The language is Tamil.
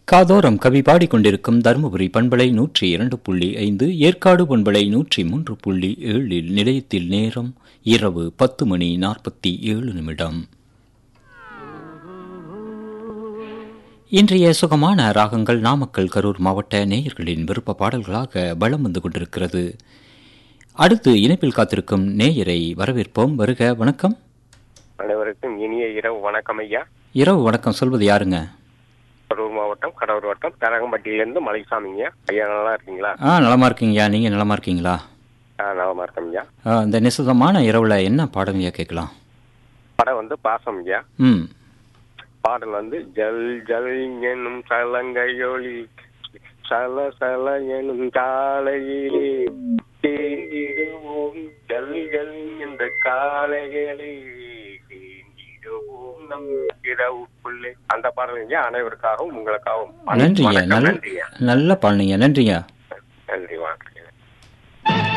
காதோரம் கவி பாடிக்கொண்டிருக்கும் தருமபுரி பண்பலை நூற்றி இரண்டு புள்ளி ஐந்து ஏற்காடு பண்பலை நூற்றி மூன்று புள்ளி ஏழில் நிலையத்தில் நேரம் இரவு பத்து மணி நாற்பத்தி ஏழு நிமிடம் இன்றைய சுகமான ராகங்கள் நாமக்கல் கரூர் மாவட்ட நேயர்களின் விருப்ப பாடல்களாக வலம் வந்து கொண்டிருக்கிறது அடுத்து இணைப்பில் காத்திருக்கும் நேயரை வரவேற்போம் வருக வணக்கம் அனைவருக்கும் இனிய இரவு வணக்கம் ஐயா இரவு வணக்கம் சொல்வது யாருங்க கரூர் மாவட்டம் கடவுர் வட்டம் தரகம்பட்டியிலேருந்து மலைசாமிங்க ஐயா நல்லா இருக்கீங்களா ஆ நலமா இருக்கீங்கய்யா நீங்க நலமா இருக்கீங்களா ஆ நலமா இருக்கேன் ஐயா ஆ, இந்த நிசதமான இரவுல என்ன பாடங்கய்யா கேட்கலாம் படம் வந்து பாசம் ஐயா ம் பாடல் வந்து ஜல் ஜல் எனும் சலங்கையொளி சல சல எனும் காலையிலே தேங்கிடுவோம் ஜல் ஜல் என்ற காலைகளே தேங்கிடுவோம் நம் இரவுக்குள்ளே அந்த பாடல் ஐயா அனைவருக்காகவும் உங்களுக்காகவும் நன்றிங்க வணக்கம், நல்ல நன்றியா நல்ல பாடலைங்க நன்றிங்க நன்றி வணக்கம்